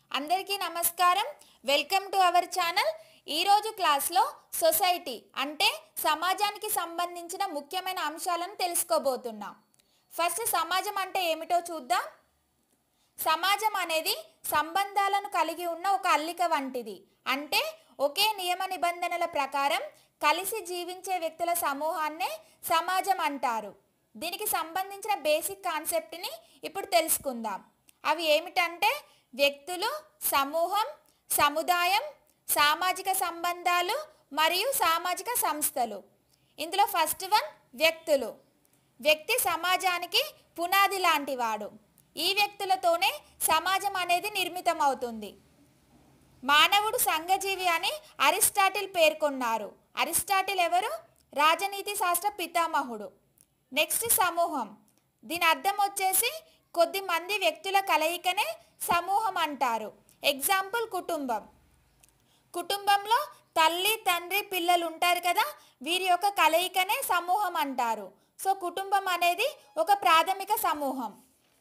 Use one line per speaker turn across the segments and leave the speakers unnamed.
అందరికీ నమస్కారం welcome to our channel ఈరోజు క్లాస్లో సొసైటీ అంటే సమాజానికి సంబంధించిన ముఖ్యమైన అంశాలను తెలుసుకోబోతున్నాం ఫస్ట్ సమాజం అంటే ఏమిటో చూద్దాం సమాజం అనేది సంబంధాలను కలిగి ఉన్న ఒక అల్లిక వంటిది అంటే ఒకే నియమ నిబంధనల ప్రకారం కలిసి జీవించే వ్యక్తుల సమూహాన్నే సమాజం అంటారు దీనికి సంబంధించిన బేసిక్ కాన్సెప్ట్ని ఇప్పుడు తెలుసుకుందాం అవి ఏమిటంటే వ్యక్తులు సమూహం సముదాయం సామాజిక సంబంధాలు మరియు సామాజిక సంస్థలు ఇందులో ఫస్ట్ వన్ వ్యక్తులు వ్యక్తి సమాజానికి పునాది లాంటివాడు ఈ వ్యక్తులతోనే సమాజం అనేది నిర్మితమవుతుంది మానవుడు సంఘజీవి అని అరిస్టాటిల్ పేర్కొన్నారు అరిస్టాటిల్ ఎవరు రాజనీతి శాస్త్ర పితామహుడు నెక్స్ట్ సమూహం దీని అర్థం వచ్చేసి కొద్ది మంది వ్యక్తుల కలయికనే సమూహం అంటారు ఎగ్జాంపుల్ కుటుంబం కుటుంబంలో తల్లి తండ్రి పిల్లలు ఉంటారు కదా వీరి యొక్క కలయికనే సమూహం అంటారు సో కుటుంబం అనేది ఒక ప్రాథమిక సమూహం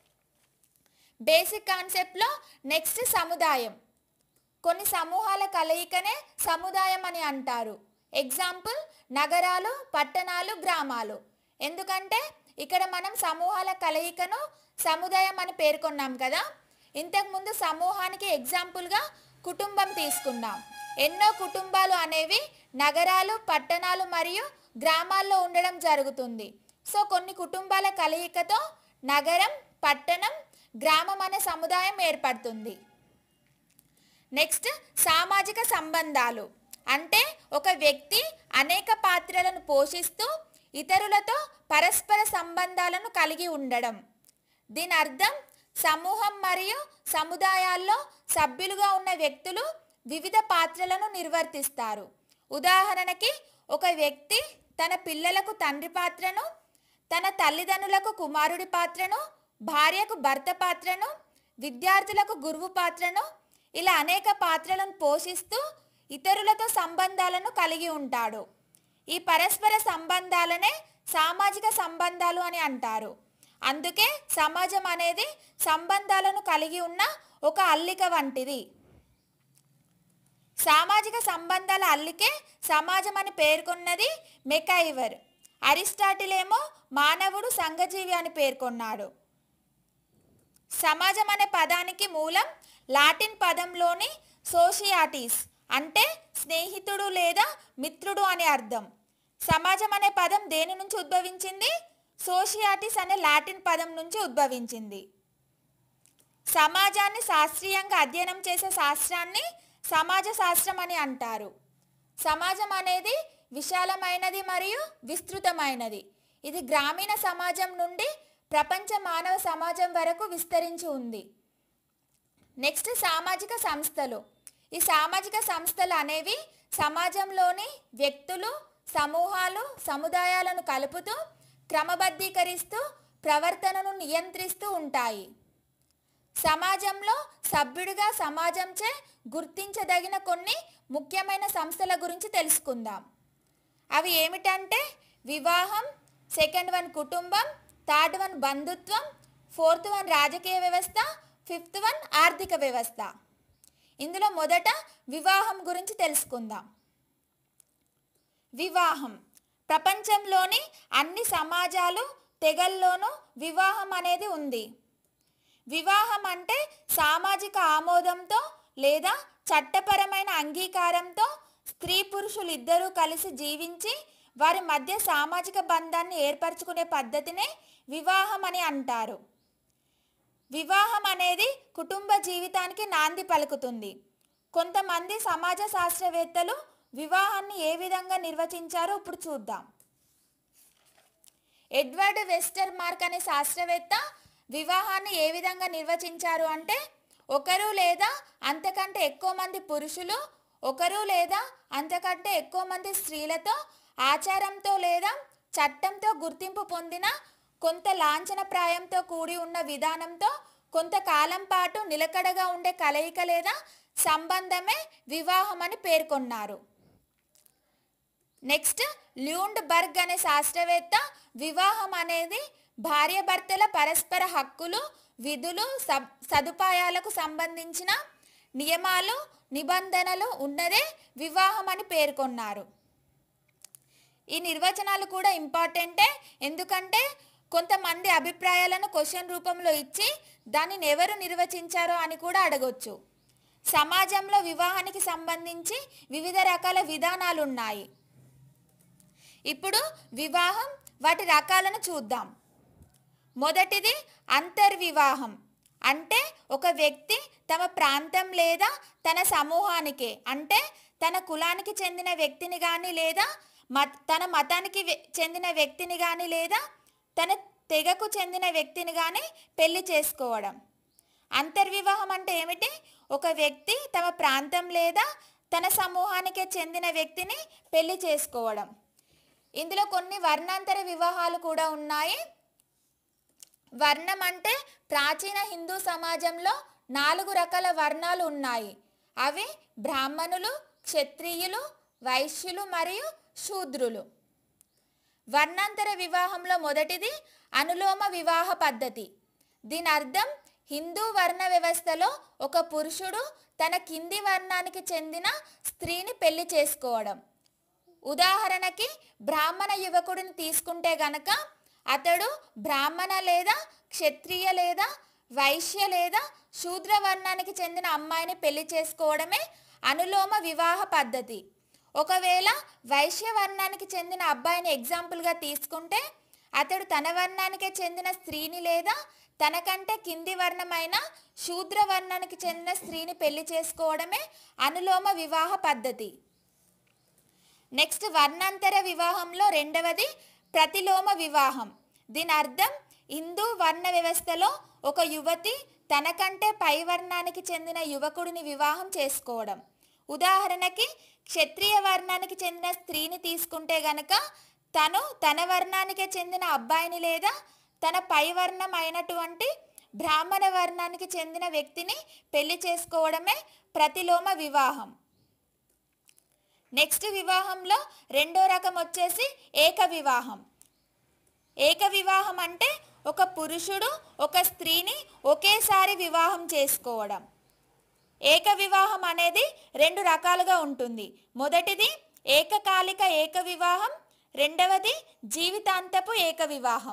బేసిక్ కాన్సెప్ట్లో నెక్స్ట్ సముదాయం కొన్ని సమూహాల కలయికనే సముదాయం అని అంటారు ఎగ్జాంపుల్ నగరాలు పట్టణాలు గ్రామాలు ఎందుకంటే ఇక్కడ మనం సమూహాల కలయికను సముదాయం అని పేర్కొన్నాం కదా ఇంతకుముందు సమూహానికి ఎగ్జాంపుల్గా కుటుంబం తీసుకున్నాం ఎన్నో కుటుంబాలు అనేవి నగరాలు పట్టణాలు మరియు గ్రామాల్లో ఉండడం జరుగుతుంది సో కొన్ని కుటుంబాల కలయికతో నగరం పట్టణం గ్రామం అనే సముదాయం ఏర్పడుతుంది నెక్స్ట్ సామాజిక సంబంధాలు అంటే ఒక వ్యక్తి అనేక పాత్రలను పోషిస్తూ ఇతరులతో పరస్పర సంబంధాలను కలిగి ఉండడం దీని అర్థం సమూహం మరియు సముదాయాల్లో సభ్యులుగా ఉన్న వ్యక్తులు వివిధ పాత్రలను నిర్వర్తిస్తారు ఉదాహరణకి ఒక వ్యక్తి తన పిల్లలకు తండ్రి పాత్రను తన తల్లిదండ్రులకు కుమారుడి పాత్రను భార్యకు భర్త పాత్రను విద్యార్థులకు గురువు పాత్రను ఇలా అనేక పాత్రలను పోషిస్తూ ఇతరులతో సంబంధాలను కలిగి ఉంటాడు ఈ పరస్పర సంబంధాలనే సామాజిక సంబంధాలు అని అంటారు అందుకే సమాజం అనేది సంబంధాలను కలిగి ఉన్న ఒక అల్లిక వంటిది సామాజిక సంబంధాల అల్లికే సమాజం అని పేర్కొన్నది మెకైవర్ అరిస్టాటిల్ ఏమో మానవుడు సంఘజీవి అని పేర్కొన్నాడు సమాజం అనే పదానికి మూలం లాటిన్ పదంలోని సోషియాటిస్ అంటే స్నేహితుడు లేదా మిత్రుడు అని అర్థం సమాజం అనే పదం దేని నుంచి ఉద్భవించింది సోషియాటిస్ అనే లాటిన్ పదం నుంచి ఉద్భవించింది సమాజాన్ని శాస్త్రీయంగా అధ్యయనం చేసే శాస్త్రాన్ని సమాజ శాస్త్రం అని అంటారు సమాజం అనేది విశాలమైనది మరియు విస్తృతమైనది ఇది గ్రామీణ సమాజం నుండి ప్రపంచ మానవ సమాజం వరకు విస్తరించి ఉంది నెక్స్ట్ సామాజిక సంస్థలు ఈ సామాజిక సంస్థలు అనేవి సమాజంలోని వ్యక్తులు సమూహాలు సముదాయాలను కలుపుతూ క్రమబద్ధీకరిస్తూ ప్రవర్తనను నియంత్రిస్తూ ఉంటాయి సమాజంలో సభ్యుడిగా సమాజంచే గుర్తించదగిన కొన్ని ముఖ్యమైన సంస్థల గురించి తెలుసుకుందాం అవి ఏమిటంటే వివాహం సెకండ్ వన్ కుటుంబం థర్డ్ వన్ బంధుత్వం ఫోర్త్ వన్ రాజకీయ వ్యవస్థ ఫిఫ్త్ వన్ ఆర్థిక వ్యవస్థ ఇందులో మొదట వివాహం గురించి తెలుసుకుందాం వివాహం ప్రపంచంలోని అన్ని సమాజాలు తెగల్లోనూ వివాహం అనేది ఉంది వివాహం అంటే సామాజిక ఆమోదంతో లేదా చట్టపరమైన అంగీకారంతో స్త్రీ పురుషులు ఇద్దరూ కలిసి జీవించి వారి మధ్య సామాజిక బంధాన్ని ఏర్పరచుకునే పద్ధతినే వివాహం అని అంటారు వివాహం అనేది కుటుంబ జీవితానికి నాంది పలుకుతుంది కొంతమంది సమాజ శాస్త్రవేత్తలు వివాహాన్ని ఏ విధంగా నిర్వచించారో ఇప్పుడు చూద్దాం ఎడ్వర్డ్ వెస్టర్ మార్క్ అనే శాస్త్రవేత్త వివాహాన్ని ఏ విధంగా నిర్వచించారు అంటే ఒకరు లేదా అంతకంటే ఎక్కువ మంది పురుషులు ఒకరు లేదా అంతకంటే ఎక్కువ మంది స్త్రీలతో ఆచారంతో లేదా చట్టంతో గుర్తింపు పొందిన కొంత లాంఛనప్రాయంతో కూడి ఉన్న విధానంతో కొంతకాలం పాటు నిలకడగా ఉండే కలయిక లేదా సంబంధమే వివాహం అని పేర్కొన్నారు నెక్స్ట్ ల్యూండ్ బర్గ్ అనే శాస్త్రవేత్త వివాహం అనేది భార్యాభర్తల పరస్పర హక్కులు విధులు సబ్ సదుపాయాలకు సంబంధించిన నియమాలు నిబంధనలు ఉన్నదే వివాహం అని పేర్కొన్నారు ఈ నిర్వచనాలు కూడా ఇంపార్టెంటే ఎందుకంటే కొంతమంది అభిప్రాయాలను క్వశ్చన్ రూపంలో ఇచ్చి దానిని ఎవరు నిర్వచించారో అని కూడా అడగొచ్చు సమాజంలో వివాహానికి సంబంధించి వివిధ రకాల విధానాలు ఉన్నాయి ఇప్పుడు వివాహం వాటి రకాలను చూద్దాం మొదటిది అంతర్వివాహం అంటే ఒక వ్యక్తి తమ ప్రాంతం లేదా తన సమూహానికి అంటే తన కులానికి చెందిన వ్యక్తిని కానీ లేదా మత తన మతానికి వె- చెందిన వ్యక్తిని కానీ లేదా తన తెగకు చెందిన వ్యక్తిని కానీ పెళ్లి చేసుకోవడం అంతర్వివాహం అంటే ఏమిటి ఒక వ్యక్తి తమ ప్రాంతం లేదా తన సమూహానికి చెందిన వ్యక్తిని పెళ్లి చేసుకోవడం ఇందులో కొన్ని వర్ణాంతర వివాహాలు కూడా ఉన్నాయి వర్ణం అంటే ప్రాచీన హిందూ సమాజంలో నాలుగు రకాల వర్ణాలు ఉన్నాయి అవి బ్రాహ్మణులు క్షత్రియులు వైశ్యులు మరియు శూద్రులు వర్ణాంతర వివాహంలో మొదటిది అనులోమ వివాహ పద్ధతి దీని అర్థం హిందూ వర్ణ వ్యవస్థలో ఒక పురుషుడు తన కింది వర్ణానికి చెందిన స్త్రీని పెళ్లి చేసుకోవడం ఉదాహరణకి బ్రాహ్మణ యువకుడిని తీసుకుంటే గనక అతడు బ్రాహ్మణ లేదా క్షత్రియ లేదా వైశ్య లేదా శూద్ర వర్ణానికి చెందిన అమ్మాయిని పెళ్లి చేసుకోవడమే అనులోమ వివాహ పద్ధతి ఒకవేళ వైశ్య వర్ణానికి చెందిన అబ్బాయిని ఎగ్జాంపుల్గా తీసుకుంటే అతడు తన వర్ణానికే చెందిన స్త్రీని లేదా తనకంటే కింది వర్ణమైన శూద్ర వర్ణానికి చెందిన స్త్రీని పెళ్లి చేసుకోవడమే అనులోమ వివాహ పద్ధతి నెక్స్ట్ వర్ణాంతర వివాహంలో రెండవది ప్రతిలోమ వివాహం దీని అర్థం హిందూ వర్ణ వ్యవస్థలో ఒక యువతి తనకంటే పై వర్ణానికి చెందిన యువకుడిని వివాహం చేసుకోవడం ఉదాహరణకి క్షత్రియ వర్ణానికి చెందిన స్త్రీని తీసుకుంటే గనక తను తన వర్ణానికే చెందిన అబ్బాయిని లేదా తన పై వర్ణం అయినటువంటి బ్రాహ్మణ వర్ణానికి చెందిన వ్యక్తిని పెళ్లి చేసుకోవడమే ప్రతిలోమ వివాహం నెక్స్ట్ వివాహంలో రెండో రకం వచ్చేసి ఏక వివాహం ఏక వివాహం అంటే ఒక పురుషుడు ఒక స్త్రీని ఒకేసారి వివాహం చేసుకోవడం ఏక వివాహం అనేది రెండు రకాలుగా ఉంటుంది మొదటిది ఏకకాలిక ఏక వివాహం రెండవది జీవితాంతపు ఏక వివాహం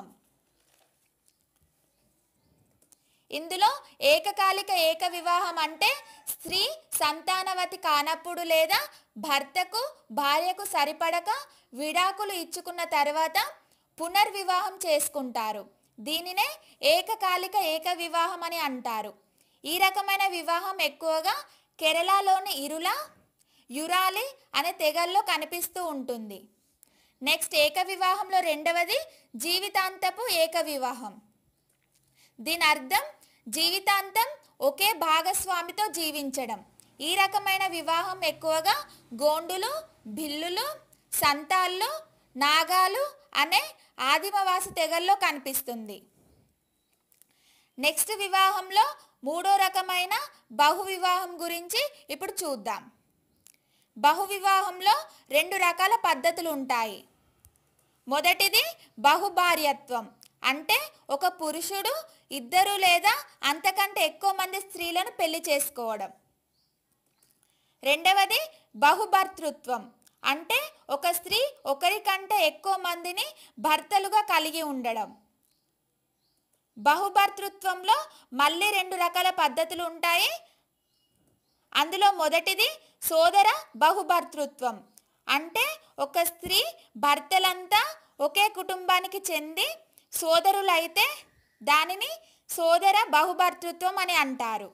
ఇందులో ఏకకాలిక ఏక వివాహం అంటే స్త్రీ సంతానవతి కానప్పుడు లేదా భర్తకు భార్యకు సరిపడక విడాకులు ఇచ్చుకున్న తర్వాత పునర్వివాహం చేసుకుంటారు దీనినే ఏకకాలిక ఏక వివాహం అని అంటారు ఈ రకమైన వివాహం ఎక్కువగా కేరళలోని ఇరుల యురాలి అనే తెగల్లో కనిపిస్తూ ఉంటుంది నెక్స్ట్ ఏక వివాహంలో రెండవది జీవితాంతపు ఏక వివాహం దీని అర్థం జీవితాంతం ఒకే భాగస్వామితో జీవించడం ఈ రకమైన వివాహం ఎక్కువగా గోండులు భిల్లులు సంతాళ్ళు నాగాలు అనే ఆదిమవాసి తెగల్లో కనిపిస్తుంది నెక్స్ట్ వివాహంలో మూడో రకమైన బహు వివాహం గురించి ఇప్పుడు చూద్దాం బహు వివాహంలో రెండు రకాల పద్ధతులు ఉంటాయి మొదటిది బహుభార్యత్వం అంటే ఒక పురుషుడు ఇద్దరు లేదా అంతకంటే ఎక్కువ మంది స్త్రీలను పెళ్లి చేసుకోవడం రెండవది బహుభర్తృత్వం అంటే ఒక స్త్రీ ఒకరికంటే ఎక్కువ మందిని భర్తలుగా కలిగి ఉండడం బహుభర్తృత్వంలో మళ్ళీ రెండు రకాల పద్ధతులు ఉంటాయి అందులో మొదటిది సోదర బహుభర్తృత్వం అంటే ఒక స్త్రీ భర్తలంతా ఒకే కుటుంబానికి చెంది సోదరులైతే దానిని సోదర బహుభర్తృత్వం అని అంటారు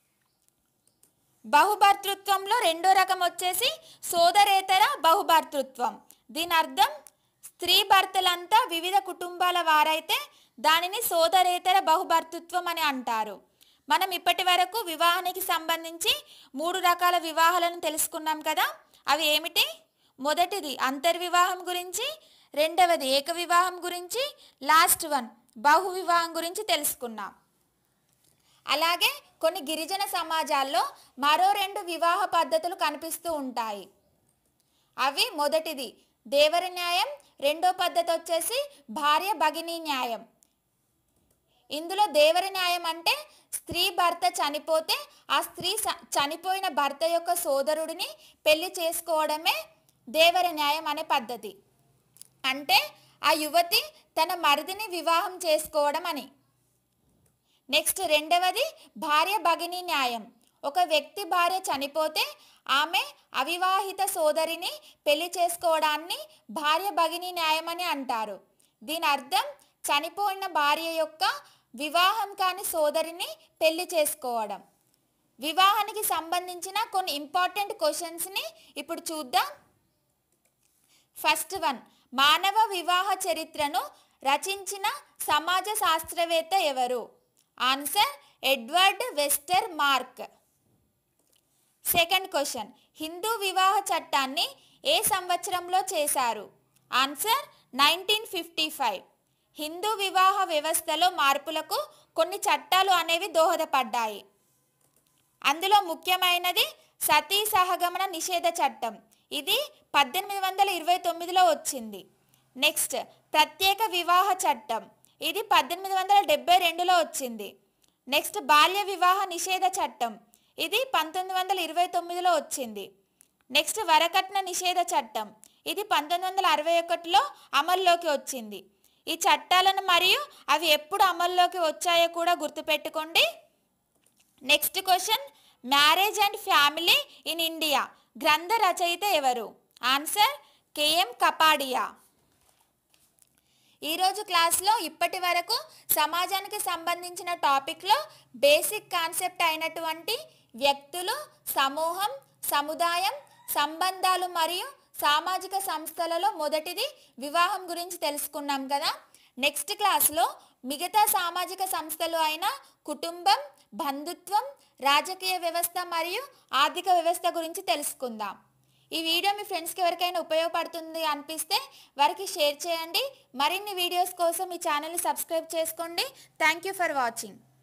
బహుభర్తృత్వంలో రెండో రకం వచ్చేసి సోదరేతర బహుభర్తృత్వం దీని అర్థం స్త్రీ భర్తలంతా వివిధ కుటుంబాల వారైతే దానిని సోదరేతర బహుభర్తృత్వం అని అంటారు మనం ఇప్పటి వరకు వివాహానికి సంబంధించి మూడు రకాల వివాహాలను తెలుసుకున్నాం కదా అవి ఏమిటి మొదటిది అంతర్వివాహం గురించి రెండవది ఏక వివాహం గురించి లాస్ట్ వన్ బహు వివాహం గురించి తెలుసుకున్నాం అలాగే కొన్ని గిరిజన సమాజాల్లో మరో రెండు వివాహ పద్ధతులు కనిపిస్తూ ఉంటాయి అవి మొదటిది దేవరి న్యాయం రెండో పద్ధతి వచ్చేసి భార్య భగిని న్యాయం ఇందులో దేవర న్యాయం అంటే స్త్రీ భర్త చనిపోతే ఆ స్త్రీ స- చనిపోయిన భర్త యొక్క సోదరుడిని పెళ్లి చేసుకోవడమే దేవర న్యాయం అనే పద్ధతి అంటే ఆ యువతి తన మరిదిని వివాహం చేసుకోవడం అని నెక్స్ట్ రెండవది భార్య భగిని న్యాయం ఒక వ్యక్తి భార్య చనిపోతే ఆమె అవివాహిత సోదరిని పెళ్లి చేసుకోవడాన్ని భార్య భగిని న్యాయం అని అంటారు దీని అర్థం చనిపోయిన భార్య యొక్క వివాహం కాని సోదరిని పెళ్లి చేసుకోవడం వివాహానికి సంబంధించిన కొన్ని ఇంపార్టెంట్ క్వశ్చన్స్ని ఇప్పుడు చూద్దాం ఫస్ట్ వన్ మానవ వివాహ చరిత్రను రచించిన సమాజ శాస్త్రవేత్త ఎవరు answer Edward Westermarck second question Hindu వివాహ చట్టాన్ని ఏ సంవత్సరంలో చేశారు answer nineteen fifty five Hindu వివాహ వ్యవస్థలో మార్పులకు కొన్ని చట్టాలు అనేవి దోహదపడ్డాయి అందులో ముఖ్యమైనది సతీ సహగమన నిషేధ చట్టం ఇది పద్దెనిమిది వందల ఇరవై తొమ్మిదిలో వచ్చింది నెక్స్ట్ ప్రత్యేక వివాహ చట్టం ఇది పద్దెనిమిది వందల డెబ్బై రెండులో వచ్చింది నెక్స్ట్ బాల్య వివాహ నిషేధ చట్టం ఇది పంతొమ్మిది వందల ఇరవై తొమ్మిదిలో వచ్చింది నెక్స్ట్ వరకట్న నిషేధ చట్టం ఇది పంతొమ్మిది వందల అరవై ఒకటిలో అమల్లోకి వచ్చింది ఈ చట్టాలను మరియు అవి ఎప్పుడు అమల్లోకి వచ్చాయో కూడా గుర్తుపెట్టుకోండి next question marriage and family in India గ్రంథ రచయిత ఎవరు ఆన్సర్ కేఎం కపాడియా ఈరోజు క్లాస్లో ఇప్పటి వరకు సమాజానికి సంబంధించిన టాపిక్లో బేసిక్ కాన్సెప్ట్ అయినటువంటి వ్యక్తులు సమూహం సముదాయం సంబంధాలు మరియు సామాజిక సంస్థలలో మొదటిది వివాహం గురించి తెలుసుకున్నాం కదా నెక్స్ట్ క్లాస్లో మిగతా సామాజిక సంస్థలు అయిన కుటుంబం బంధుత్వం రాజకీయ వ్యవస్థ మరియు ఆర్థిక వ్యవస్థ గురించి తెలుసుకుందాం ఈ వీడియో మీ ఫ్రెండ్స్కి ఎవరికైనా ఉపయోగపడుతుంది అనిపిస్తే వారికి షేర్ చేయండి మరిన్ని వీడియోస్ కోసం ఈ ఛానల్ని సబ్స్క్రైబ్ చేసుకోండి థ్యాంక్ యూ ఫర్ వాచింగ్